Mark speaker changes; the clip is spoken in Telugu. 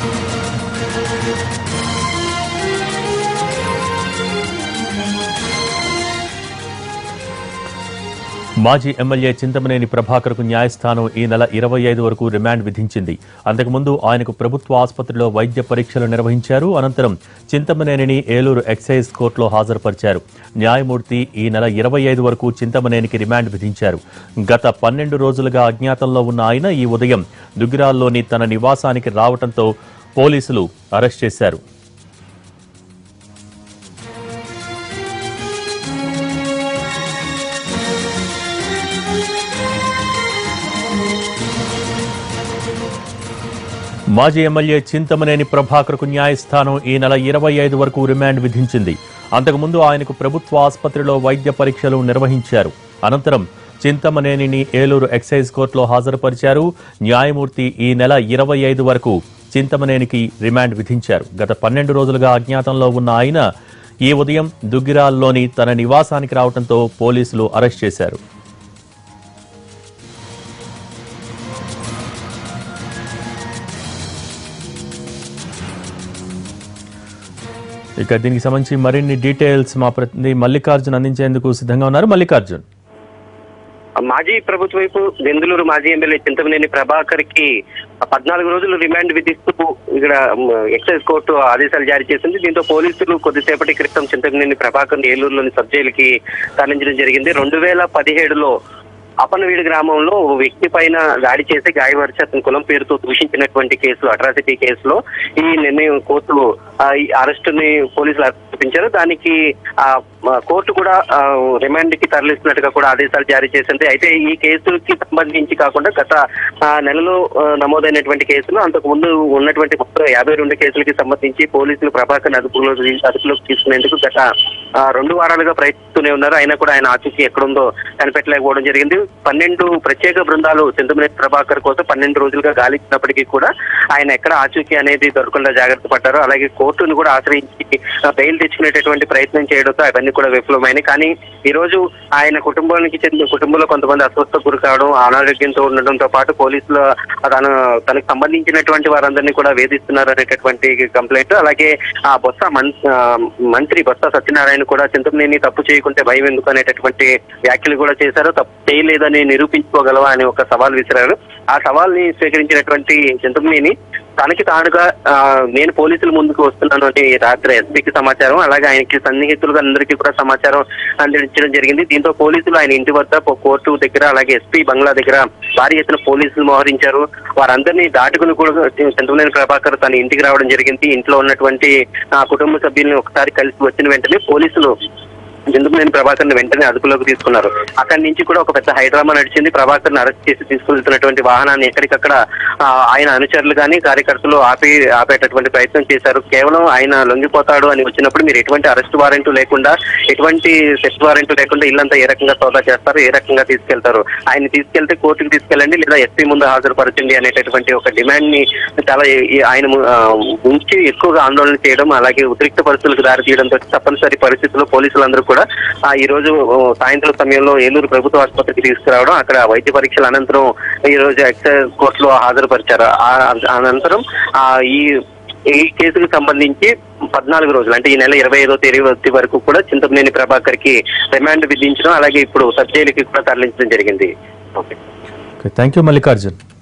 Speaker 1: మాజీ ఎమ్మెల్యే చింతమనేని ప్రభాకర్కు న్యాయస్థానం ఈ నెల ఇరవై ఐదు వరకు రిమాండ్ విధించింది అంతకుముందు ఆయనకు ప్రభుత్వ ఆసుపత్రిలో వైద్య పరీక్షలు నిర్వహించారు అనంతరం చింతమనేనిని ఏలూరు ఎక్సైజ్ కోర్టులో హాజరుపరిచారు న్యాయమూర్తి ఈ నెల ఇరవై ఐదు వరకు చింతమనేనికి రిమాండ్ విధించారు గత పన్నెండు రోజులుగా అజ్ఞాతంలో ఉన్న ఆయన ఈ ఉదయం దుగ్గిరాల్లోని తన నివాసానికి రావడంతో పోలీసులు అరెస్ట్ చేశారు మాజీ ఎమ్మెల్యే చింతమనేని ప్రభాకర్కు న్యాయస్థానం ఈ నెల ఇరవై ఐదు వరకు రిమాండ్ విధించింది అంతకుముందు ఆయనకు ప్రభుత్వ ఆసుపత్రిలో వైద్య పరీక్షలు నిర్వహించారు అనంతరం చింతమనేనిని ఏలూరు ఎక్సైజ్ కోర్టులో హాజరుపరిచారు న్యాయమూర్తి ఈ నెల ఇరవై ఐదు వరకు చింతమనేనికి రిమాండ్ విధించారు గత పన్నెండు రోజులుగా అజ్ఞాతంలో ఉన్న ఆయన ఈ ఉదయం దుగ్గిరాల్లోని తన నివాసానికి రావడంతో పోలీసులు అరెస్ట్ చేశారు ఇక దీనికి సంబంధించి మరిన్ని డీటెయిల్స్ మా ప్రతినిధి మల్లికార్జున్ అందించేందుకు సిద్ధంగా ఉన్నారు మల్లికార్జున్
Speaker 2: మాజీ ప్రభుత్వ వైపు బెందులూరు మాజీ ఎమ్మెల్యే చింతమనేని ప్రభాకర్ కి పద్నాలుగు రోజులు రిమాండ్ విధిస్తూ ఇక్కడ మ్, ఎక్సైజ్ కోర్టు ఆదేశాలు జారీ చేసింది దీంతో పోలీసులు కొద్దిసేపటి క్రితం చింతమనేని ప్రభాకర్ ఏలూరులోని సబ్ జైలుకి తరలించడం జరిగింది రెండు వేల పదిహేడులో అపనవీడు గ్రామంలో ఓ వ్యక్తి పైన దాడి చేసి గాయపరిచి అతని కులం పేరుతో దూషించినటువంటి కేసులో అట్రాసిటీ కేసులో ఈ నిర్ణయం కోర్టు ఆ, ఈ అరెస్టుని పోలీసులు అర్పించారు దానికి ఆ ఆ, కోర్టు కూడా ఆ, రిమాండ్ కి తరలిస్తున్నట్టుగా కూడా ఆదేశాలు జారీ చేసింది అయితే ఈ కేసుకి సంబంధించి కాకుండా గత ఆ, నెలలో ఆ, నమోదైనటువంటి కేసులు అంతకు ముందు ఉన్నటువంటి మొత్తం యాభై రెండు కేసులకి సంబంధించి పోలీసులు ప్రభాకర్ అదుపులో అదుపులోకి తీసుకునేందుకు గత ఆ, రెండు వారాలుగా ప్రయత్నిస్తూనే ఉన్నారు అయినా కూడా ఆయన ఆచూకీ ఎక్కడుందో కనిపెట్టలేకపోవడం జరిగింది పన్నెండు ప్రత్యేక బృందాలు చింతమనేని ప్రభాకర్ కోసం పన్నెండు రోజులుగా గాలిచ్చినప్పటికీ కూడా ఆయన ఎక్కడ ఆచూకీ అనేది దొరకకుండా జాగ్రత్త పడ్డారు అలాగే కోర్టును కూడా ఆశ్రయించి ఆ, బెయిల్ తెచ్చుకునేటటువంటి ప్రయత్నం చేయడంతో అవన్నీ కూడా విఫలమైనాయి కానీ ఈ రోజు ఆయన కుటుంబానికి చెందిన కుటుంబంలో కొంతమంది అస్వస్థ గురి కావడం అనారోగ్యంతో ఉండడంతో పాటు పోలీసులు తను తనకు సంబంధించినటువంటి వారందరినీ కూడా వేధిస్తున్నారు అనేటటువంటి కంప్లైంట్ అలాగే ఆ బొత్స మన్- ఆ, మంత్రి బొత్స సత్యనారాయణ కూడా చింతమనేని తప్పు చేయకుంటే భయం ఎందుకు అనేటటువంటి వ్యాఖ్యలు కూడా చేశారు తప్పు చేయలేదని నిరూపించుకోగలవా అని ఒక సవాల్ విసిరారు ఆ సవాల్ని స్వీకరించినటువంటి చింతమనేని తనకి తానుగా ఆ, నేను పోలీసుల ముందుకు వస్తున్నాను అని రాత్రి ఎస్పీకి సమాచారం అలాగే ఆయనకి సన్నిహితులుగా అందరికీ కూడా సమాచారం అందించడం జరిగింది దీంతో పోలీసులు ఆయన ఇంటి వద్ద పో- కోర్టు దగ్గర అలాగే ఎస్పీ బంగ్లా దగ్గర భారీ ఎత్తున పోలీసులు మోహరించారు వారందరినీ దాటుకుని కూడా చంద్రబాబు ప్రభాకర్ తన ఇంటికి రావడం జరిగింది ఇంట్లో ఉన్నటువంటి ఆ, కుటుంబ సభ్యుల్ని ఒకసారి కలిసి వచ్చిన వెంటనే పోలీసులు చంద్రబాబు ప్రభాకర్ ని వెంటనే అదుపులోకి తీసుకున్నారు అక్కడి నుంచి కూడా ఒక పెద్ద హైడ్రామా నడిచింది ప్రభాకర్ ని అరెస్ట్ చేసి తీసుకెళ్తున్నటువంటి వాహనాన్ని ఎక్కడికక్కడ ఆ, ఆయన అనుచరులు కానీ కార్యకర్తలు ఆపి ఆపేటటువంటి ప్రయత్నం చేశారు కేవలం ఆయన లొంగిపోతాడు అని వచ్చినప్పుడు మీరు ఎటువంటి అరెస్ట్ వారెంట్ లేకుండా ఎటువంటి సెట్ వారెంట్ లేకుండా ఇల్లంతా ఏ రకంగా సోదా చేస్తారు ఏ రకంగా తీసుకెళ్తారు ఆయన తీసుకెళ్తే కోర్టుకు తీసుకెళ్ళండి లేదా ఎస్పీ ముందు హాజరుపరచండి అనేటటువంటి ఒక డిమాండ్ ని చాలా ఈ- ఈ ఆయన ము- ఆ, ఉంచి ఎక్కువగా ఆందోళన చేయడం అలాగే ఉద్రిక్త పరిస్థితులకు దారి తీయడంతో తప్పనిసరి పరిస్థితుల్లో పోలీసులందరూ కూడా ఆ, ఈ రోజు ఆ, సాయంత్రం సమయంలో ఏలూరు ప్రభుత్వ ఆసుపత్రికి తీసుకురావడం అక్కడ వైద్య పరీక్షల అనంతరం ఈ రోజు ఎక్సైజ్ కోర్టులో హాజరుపరిచారు ఆ- అనంతరం ఆ, ఈ ఈ కేసుకు సంబంధించి పద్నాలుగు రోజులు అంటే ఈ నెల ఇరవై ఐదో తేదీ వరకు కూడా చింతమనేని ప్రభాకర్ కి రిమాండ్ విధించడం అలాగే ఇప్పుడు సబ్ జైలుకి కూడా తరలించడం జరిగింది ఓకే
Speaker 1: థ్యాంక్ యూ మల్లికార్జున్